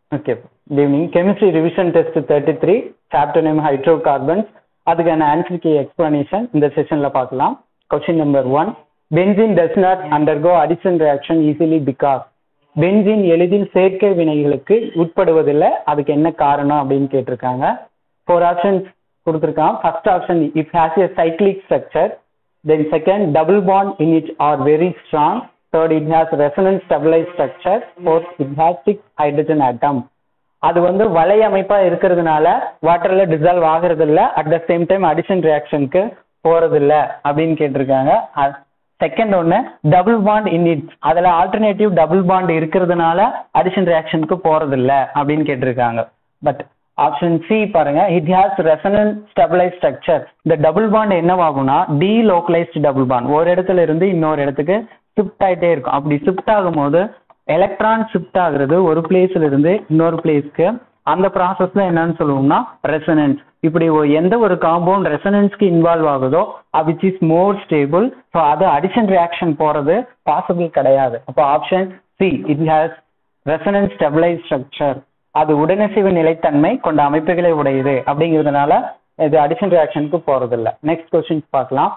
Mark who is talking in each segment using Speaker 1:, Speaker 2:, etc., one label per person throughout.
Speaker 1: Okay good evening chemistry revision test thirty three chapter name hydrocarbons அதுக்கான answer key explanation இந்த செஷனில் பார்க்கலாம் question number one benzene does not undergo addition reaction easily because benzene எளிதில் சேர்க்கை வினைகளுக்கு உட்படுவதில்லை அதுக்கு என்ன காரணம் அப்படின்னு கேட்டிருக்காங்க ஃபோர் ஆப்ஷன்ஸ் கொடுத்துருக்கான் first option it has a cyclic structure then second double bond in it are very strong third it has resonance stabilise structure fourth it has six hydrogen atom அது வந்து வலை அமைப்பா இருக்கிறதுனால வாட்டர்ல டிசால்வ் ஆகிறது இல்ல at the same time addition ரியாக்ஷனுக்கு போறது இல்ல அப்படின்னு கேட்டிருக்காங்க செகண்ட் ஒன்னு டபுள் பாண்ட் இன் இட் அதுல ஆல்டர்னேட்டிவ் டபுள் பாண்ட் இருக்கிறதுனால அடிஷன் ரியாக்ஷனுக்கு போறது இல்ல அப்படின்னு கேட்டிருக்காங்க பட் ஆப்ஷன் சி பாருங்க it has resonant stabilise structure இந்த டபுள் பாண்ட் என்னவாகும்னா டி லோக்கலைஸ்டு டபுள் பாண்ட் ஒரு இடத்துல இருந்து இன்னொரு இடத்துக்கு ஷிஃப்ட் ஆயிட்டே இருக்கும் அப்படி ஷிஃப்ட் ஆகும்போது எலக்ட்ரான் ஷிஃப்ட் ஆகுறது ஒரு பிளேஸ்ல இருந்து இன்னொரு பிளேஸ்க்கு அந்த ப்ராசஸ்ல என்னன்னு சொல்லுவோம்னா ரெசனன்ஸ் இப்படி எந்த ஒரு காம்பவுண்ட் ரெசனன்ஸ்க்கு இன்வால்வ் ஆகுதோ which is more stable so அது அடிஷன் ரியாக்ஷன் போறது பாசிபிள் கிடையாது அப்போ option C it has resonance stabilise structure அது உடனசிவு நிலைத்தன்மை கொண்ட அமைப்புகளை உடையது அப்படிங்கிறதுனால இது அடிஷன் ரியாக்ஷனுக்கு போறது இல்லை நெக்ஸ்ட் கொஸ்டின் பார்க்கலாம்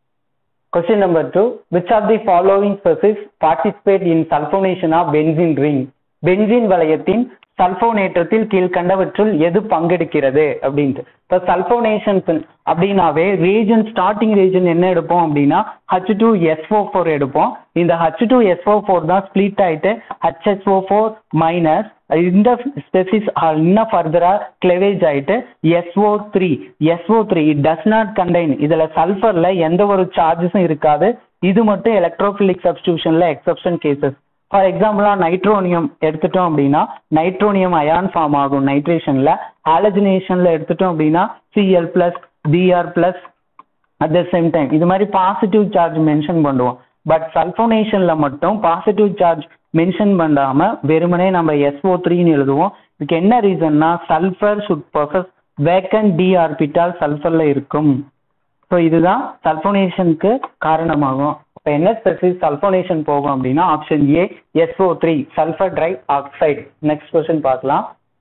Speaker 1: Question number two, which of the following species participate in sulfonation of benzene ring? பென்சின் வளையத்தின் சல்போனேற்றத்தில் கீழ்கண்டவற்றுள் எது பங்கெடுக்கிறது அப்படின்ட்டு இப்போ சல்போனேஷன் அப்படின்னாவே ரீஜன் ஸ்டார்டிங் ரீஜன் என்ன எடுப்போம் அப்படின்னா ஹச் டூ எஸ்ஓ ஃபோர் எடுப்போம் இந்த ஹச் டூ எஸ்ஓ ஃபோர் தான் ஸ்பிளிட் ஆயிட்டு ஹச்எஸ்ஓ ஃபோர் மைனஸ் இந்த ஸ்பெசிஸ் இன்னும் ஃபர்தரா கிளவேஜ் ஆயிட்டு SO three SO three it does not contain இதுல சல்ஃபர்ல எந்த ஒரு சார்ஜஸும் இருக்காது இது மட்டும் எலக்ட்ரோஃபிலிக் சப்ஸ்டியூஷன்ல எக்ஸப்ஷன் கேசஸ் ஃபார் எக்ஸாம்பிளா நைட்ரோனியம் எடுத்துட்டோம் அப்படின்னா நைட்ரோனியம் அயான் ஃபார்ம் ஆகும் நைட்ரேஷன்ல ஹாலஜினேஷன்ல எடுத்துட்டோம் அப்படின்னா CL plus BR plus at the same time இது மாதிரி பாசிட்டிவ் சார்ஜ் மென்ஷன் பண்ணுவோம் பட் சல்போனேஷன்ல மட்டும் பாசிட்டிவ் சார்ஜ் மென்ஷன் பண்ணாம வெறுமனே நம்ம எஸ்ஓ த்ரீன்னு எழுதுவோம் இதுக்கு என்ன ரீசன்னா sulphur should possess vacant D orbital சல்ஃபர்ல இருக்கும் ஸோ இதுதான் சல்போனேஷனுக்கு காரணமாகும் இப்போ என்ன ஸ்பெசிஸ் சல்போனேஷன் போகும் அப்படின்னா option A SO three sulphur trioxide next question பார்க்கலாம்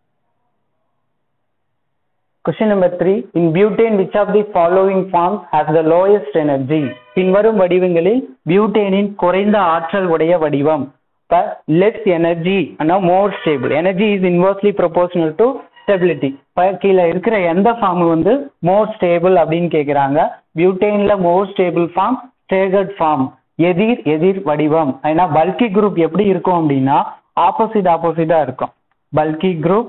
Speaker 1: question number three in butane which of the following form has the lowest energy பின்வரும் வடிவங்களில் பியூட்டேனின் குறைந்த ஆற்றல் உடைய வடிவம் இப்போ லெஸ் எனர்ஜி ஆனால் more stable energy is inversely proportional to stability இப்போ கீழே இருக்கிற எந்த ஃபார்ம் வந்து மோர் ஸ்டேபிள் அப்படின்னு கேட்குறாங்க பியூட்டேன்ல more stable form staggered form எதிர் எதிர் வடிவம் ஏன்னா பல்கி குரூப் எப்படி இருக்கும் அப்படின்னா ஆப்போசிட் ஆப்போசிட்டா இருக்கும் பல்கி குரூப்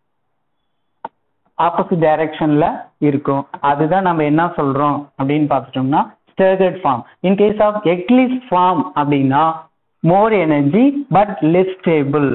Speaker 1: ஆப்போசிட் டைரக்ஷன்ல இருக்கும் அதுதான் நம்ம என்ன சொல்றோம் அப்படின்னு பார்த்துட்டோம்னா staggered form in case of eclipse form அப்படின்னா more energy but less stable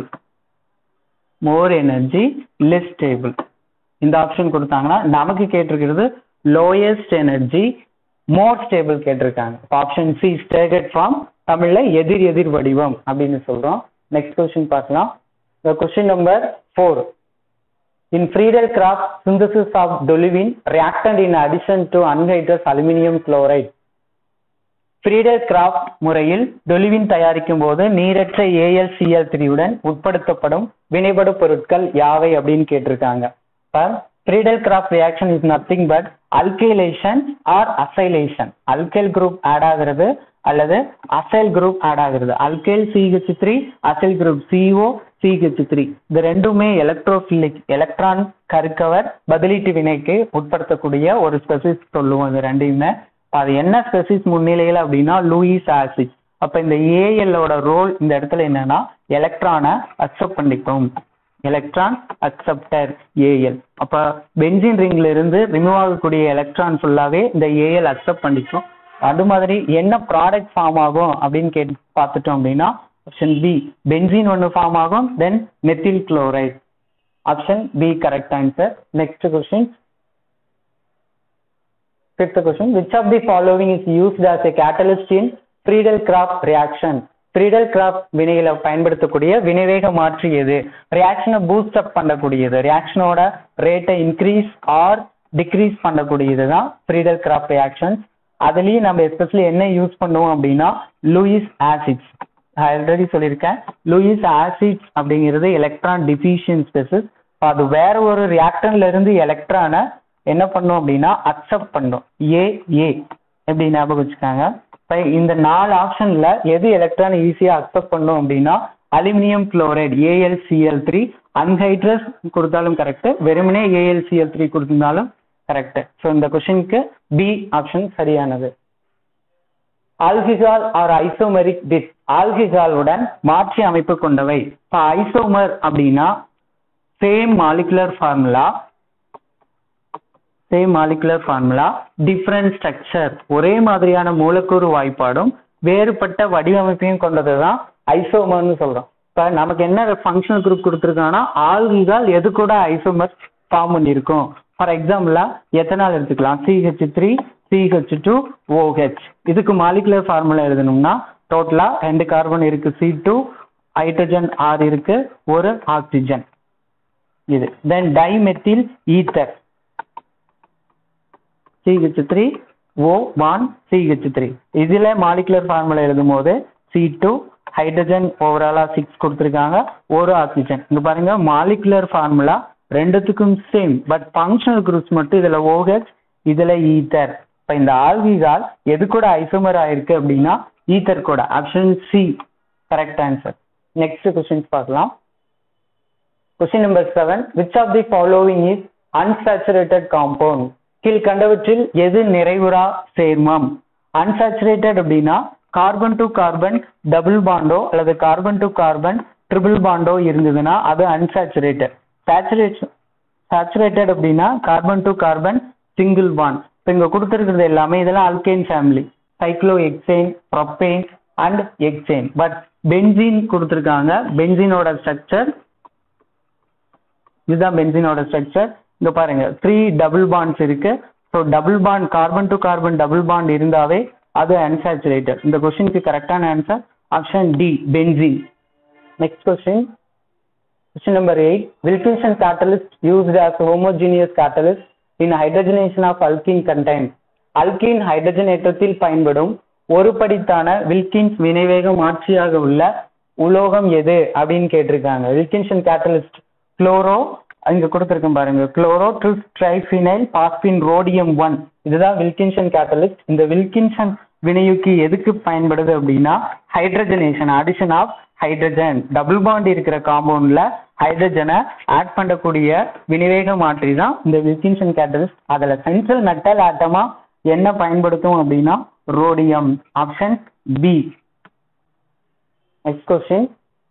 Speaker 1: more energy less stable இந்த ஆப்ஷன் கொடுத்தாங்கன்னா நமக்கு கேட்டிருக்கிறது லோயஸ்ட் எனர்ஜி மோர் ஸ்டேபிள் கேட்டிருக்காங்க ஆப்ஷன் சி ஸ்டேகட் ஃபார்ம் தமிழ்ல எதிர் எதிர் வடிவம் அப்படின்னு சொல்றோம் நெக்ஸ்ட் கொஸ்டின் பார்க்கலாம் question number four in Friedel Crafts synthesis of toluene reactant in addition to anhydrous aluminium chloride Friedel Crafts முறையில் டொலிவின் தயாரிக்கும் போது நீரற்ற ஏஎல்சிஎல் த்ரீயுடன் உட்படுத்தப்படும் வினைபடு பொருட்கள் யாவை அப்படின்னு கேட்டிருக்காங்க Friedel Crafts reaction is nothing but alkylation or acylation alkyl group add ஆகிறது அல்லது அசைல் குரூப் ஆட் ஆகிறது alkyl CH three acyl group CO CH three இது ரெண்டுமே எலக்ட்ரோஃபிலிக் எலக்ட்ரான் கருக்கவர் பதிலீட்டு வினைக்கு உட்படுத்தக்கூடிய ஒரு ஸ்பெசிஸ் சொல்லுவோம் இது ரெண்டையுமே அது என்ன ஸ்பெசிஸ் முன்னிலையில் அப்படின்னா லூயிஸ் ஆசிட் அப்ப இந்த ஏஎல்லோட ரோல் இந்த இடத்துல என்னன்னா எலக்ட்ரானை அக்செப்ட் பண்ணிக்கும் எலக்ட்ரான் அக்செப்டர் ஏஎல் அப்ப பென்சின் ரிங்ல இருந்து ரிமூவ் ஆகக்கூடிய எலக்ட்ரான் ஃபுல்லாவே இந்த ஏஎல் அக்செப்ட் பண்ணிக்கும் அது மாதிரி என்ன ப்ராடக்ட் ஃபார்ம் ஆகும் அப்படின்னு கேட்டு பார்த்துட்டோம் அப்படின்னா ஆப்ஷன் பி பென்சின் ஒன்று ஃபார்ம் ஆகும் then methyl chloride option B correct answer next question Fifth question, which of the following is used as a catalyst in Friedel Crafts reaction? Friedel Crafts வினையில பயன்படுத்தக்கூடிய வினைவேக மாற்றி எது ரியாக்ஷனை பூஸ்ட் அப் பண்ணக்கூடியது ரியாக்ஷனோட ரேட்டை இன்க்ரீஸ் ஆர் டிக்ரீஸ் பண்ணக்கூடியது தான் ஃப்ரீடல் கிராஃப்ட் ரியாக்ஷன்ஸ் அதுலயும் நம்ம எஸ்பெஷலி என்ன யூஸ் பண்ணுவோம் அப்படின்னா லூயிஸ் ஆசிட்ஸ் ஆல்ரெடி சொல்லியிருக்கேன் லூயிஸ் ஆசிட் அப்படிங்கிறது எலக்ட்ரான் டிஃபிஷியன் ஸ்பெசிஸ் அது வேற ஒரு ரியாக்டன்ல இருந்து எலக்ட்ரானை என்ன பண்ணும் அப்படின்னா அக்செப்ட் பண்ணும் ஏ ஏ எப்படி ஞாபகம் வச்சுக்காங்க இப்ப இந்த நாலு ஆப்ஷன்ல எது எலக்ட்ரான் ஈஸியா அக்செப்ட் பண்ணும் அப்படின்னா aluminium chloride ALCL three anhydrous கொடுத்தாலும் கரெக்ட் வெறுமனே ஏஎல்சிஎல் த்ரீ கொடுத்திருந்தாலும் கரெக்ட் ஸோ இந்த கொஸ்டினுக்கு பி ஆப்ஷன் சரியானது ஆல்கிசால் ஆர் ஐசோமெரிக் டிஸ் ஆல்கிசாலுடன் மாற்றி அமைப்பு கொண்டவை இப்போ ஐசோமர் அப்படின்னா same molecular formula same molecular formula different structure ஒரே மாதிரியான மூலக்கூறு வாய்ப்பாடும் வேறுபட்ட வடிவமைப்பையும் கொண்டது தான் ஐசோமர்னு சொல்றோம் இப்போ நமக்கு என்ன ஃபங்க்ஷனல் குரூப் கொடுத்துருக்காங்கன்னா ஆல்கிகால் எது கூட ஐசோமர் ஃபார்ம் பண்ணியிருக்கும் ஃபார் எக்ஸாம்பிளா எத்தனால் எடுத்துக்கலாம் CH three CH two OH இதுக்கு மாலிகுலர் ஃபார்முலா எழுதணும்னா டோட்டலா ரெண்டு கார்பன் இருக்கு சி டூ ஹைட்ரஜன் ஆர் இருக்கு ஒரு ஆக்சிஜன் இது then dimethyl ether CH three O one CH three இதுல மாலிகுலர் ஃபார்முலா எழுதும் போது சி டூ ஹைட்ரஜன் ஓவராலா சிக்ஸ் கொடுத்துருக்காங்க ஒரு ஆக்சிஜன் இங்க பாருங்க மாலிகுலர் ஃபார்முலா ரெண்டுத்துக்கும் சேம் பட் ஃபங்க்ஷனல் குரூப்ஸ் மட்டும் இதுல ஓஹெச் இதுல ஈத்தர் இப்ப இந்த ஆல்கிகால் எது கூட ஐசோமர் ஆயிருக்கு அப்படின்னா ஈத்தர் கூட option C correct answer next questions பார்க்கலாம் question number seven which of the following is unsaturated compound கீழ்கண்டவற்றில் எது நிறைவுறா சேர்மம் அன்சாச்சுரேட்டட் அப்படின்னா கார்பன் டு கார்பன் டபுள் பாண்டோ அல்லது கார்பன் டு கார்பன் ட்ரிபிள் பாண்டோ இருந்ததுன்னா அது அன்சாச்சுரேட்டட் சேச்சுரேஷன் சேச்சுரேட்டட் அப்படின்னா carbon to carbon single bond இப்போ இங்க கொடுத்துருக்கிறது எல்லாமே இதெல்லாம் alkane family cyclohexane propane and hexane but benzene கொடுத்துருக்காங்க பென்சீனோட ஸ்ட்ரக்சர் இதுதான் பென்சீனோட ஸ்ட்ரக்சர் இங்க பாருங்க த்ரீ டபுள் பாண்ட்ஸ் இருக்கு so double bond carbon to carbon double bond இருந்தாவே அது அன்சாச்சுரேட்டட் இந்த கொஸ்டினுக்கு கரெக்டான answer option D benzene next question Question number 8. Wilkinson catalyst used as homogeneous catalyst in hydrogenation of alkene contains. அல்கீன் ஹைட்ரஜனேற்றத்தில் பயன்படும் ஒரு படித்தான வில்கின்ஸ் வினைவேக மாற்றியாக உள்ள உலோகம் எது அப்படின்னு கேட்டிருக்காங்க வில்கின்சன் கேட்டலிஸ்ட் குளோரோ இங்க கொடுத்துருக்கேன் பாருங்க chloro tris triphenyl phosphine rhodium one இதுதான் வில்கின்சன் கேட்டலிஸ்ட் இந்த வில்கின்சன் வினையூக்கி எதுக்கு பயன்படுது அப்படின்னா hydrogenation addition of hydrogen double bond இருக்கிற காம்பவுண்ட்ல ஹைட்ரஜனை ஆட் பண்ணக்கூடிய வினைவேக மாற்றி தான் இந்த வில்கின்சன் கேட்டலிஸ்ட் அதுல சென்ட்ரல் மெட்டல் ஆட்டமா என்ன பயன்படுத்தும் அப்படின்னா rhodium option B next question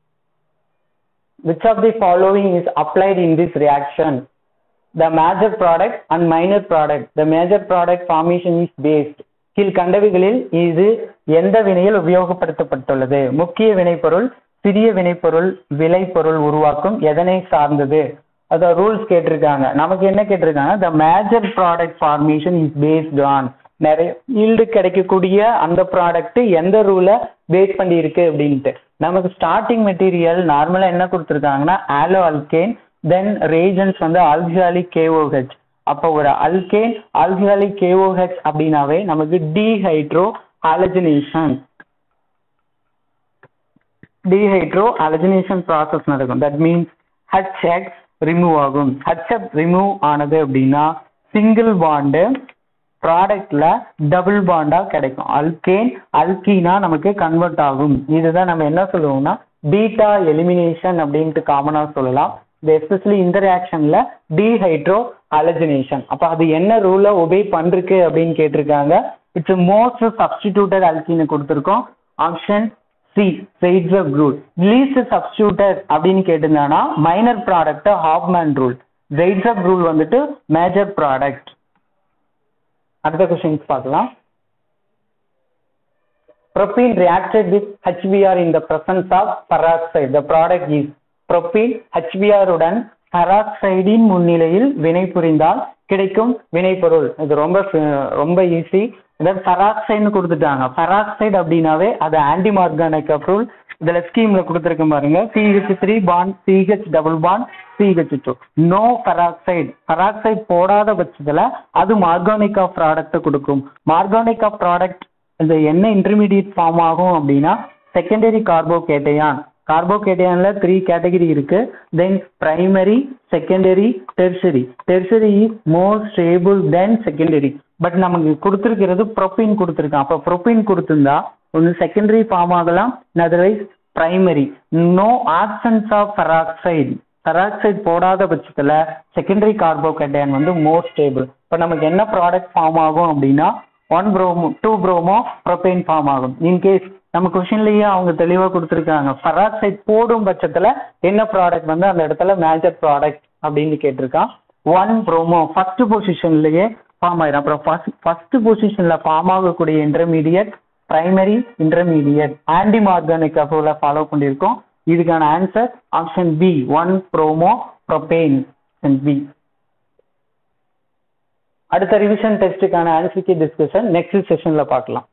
Speaker 1: which of the following is applied in this reaction the major product and minor product the major product formation is based கீழ்கண்டவைகளில் இது எந்த வினையில் உபயோகப்படுத்தப்பட்டுள்ளது முக்கிய வினைப்பொருள் சிறிய வினைப்பொருள் விளைபொருள் உருவாக்கும் எதனை சார்ந்தது அத ரூல்ஸ் கேட்டிருக்காங்க நமக்கு என்ன கேட்டிருக்காங்க the major product formation is based on நிறைய ஈல்டு கிடைக்கக்கூடிய அந்த ப்ராடக்ட் எந்த ரூலை பேஸ் பண்ணி இருக்கு அப்படின்ட்டு நமக்கு ஸ்டார்டிங் மெட்டீரியல் நார்மலா என்ன கொடுத்துருக்காங்கன்னா ஆலோ அல்கேன் தென் ரேஜன்ஸ் வந்து ஆல்கியாலிக் கேஓஹெச் அப்போ ஒரு அல்கேன் ஆல்கியாலிக் கேஓஹெச் அப்படின்னாவே நமக்கு dehydrohalogenation dehydrohalogenation process நடக்கும் தட் மீன்ஸ் ஹெச்எக்ஸ் ரிமூவ் ஆகும் ஹெச்எப் ரிமூவ் ஆனது அப்படின்னா சிங்கிள் பாண்டு ப்ராடக்ட்ல டபுள் பாண்டா கிடைக்கும் அல்கேன் அல்கீனா நமக்கு கன்வெர்ட் ஆகும் இதுதான் நம்ம என்ன சொல்லுவோம்னா பீட்டா எலிமினேஷன் அப்படின்ட்டு காமனா சொல்லலாம் இது எஸ்பெஷலி இந்த ரியாக்ஷன்ல டிஹைட்ரோ அலஜினேஷன் அப்ப அது என்ன ரூல ஒபே பண்றது அப்படின்னு கேட்டிருக்காங்க இட்ஸ் மோஸ்ட் சப்ஸ்டிடியூட்டட் அல்கீனை கொடுத்துருக்கோம் option C Saytzeff rule least substituted அப்படின்னு கேட்டிருந்தானா minor product Hofmann rule Saytzeff rule வந்துட்டு மேஜர் ப்ராடக்ட் அடுத்த கொஸ்டின்ஸ் பார்க்கலாம் propene reacted with HBr in the presence of peroxide. The product is propene HBr உடன் பெராக்சைடின் முன்னிலையில் வினை புரிந்தால் கிடைக்கும் வினைப்பொருள் இது ரொம்ப சி- ரொம்ப ஈஸி இதாவது பெராக்சைடுன்னு கொடுத்துட்டாங்க பெராக்சைடு அப்படின்னாவே அது ஆன்டி மார்கானிக் ரூல் இதுல ஸ்கீம்ல கொடுத்துருக்கேன் பாருங்க CH three bond CH double bond CH two no peroxide peroxide போடாத பட்சத்துல அது மார்கானிக் ஆஃப் ப்ராடக்ட்டை கொடுக்கும் மார்கானிக் ஆஃப் ப்ராடக்ட் இந்த என்ன இன்டர்மீடியட் ஃபார்ம் ஆகும் அப்படின்னா செகண்டரி கார்போகேட்டையான் கார்போகேட்டையான்ல த்ரீ கேட்டகரி இருக்கு then primary secondary tertiary tertiary is more stable then secondary but நமக்கு கொடுத்துருக்கிறது ப்ரோப்பீன் கொடுத்துருக்கான் அப்போ ப்ரோப்பீன் கொடுத்துருந்தா ஒன்று செகண்டரி ஃபார்ம் ஆகலாம் otherwise primary no options of peroxide peroxide போடாத பட்சத்தில் செகண்டரி கார்போகேட்டையான் வந்து மோர் ஸ்டேபிள் இப்போ நமக்கு என்ன ப்ராடக்ட் ஃபார்ம் ஆகும் அப்படின்னா one bromo two bromo propane form ஆகும் இன்கேஸ் நம்ம கொஷின்லயே அவங்க தெளிவாக கொடுத்துருக்காங்க பெராக்சைடு போடும் பட்சத்தில் என்ன ப்ராடக்ட் வந்து அந்த இடத்துல மேஜர் ப்ராடக்ட் அப்படின்னு கேட்டிருக்கான் ஒன் ப்ரோமோ ஃபர்ஸ்ட் பொசிஷன்லயே ஃபார்ம் ஆயிரும் அப்புறம் ஃபர்ஸ்ட் ஃபர்ஸ்ட் பொசிஷன்ல ஃபார்ம் ஆகக்கூடிய intermediate primary intermediate anti organic அப்ரோல ஃபாலோ பண்ணியிருக்கோம் இதுக்கான answer option B one bromo propane B அடுத்த ரிவிஷன் டெஸ்ட்டுக்கான ஆன்சருக்கு டிஸ்கஷன் நெக்ஸ்ட் செஷன்ல பார்க்கலாம்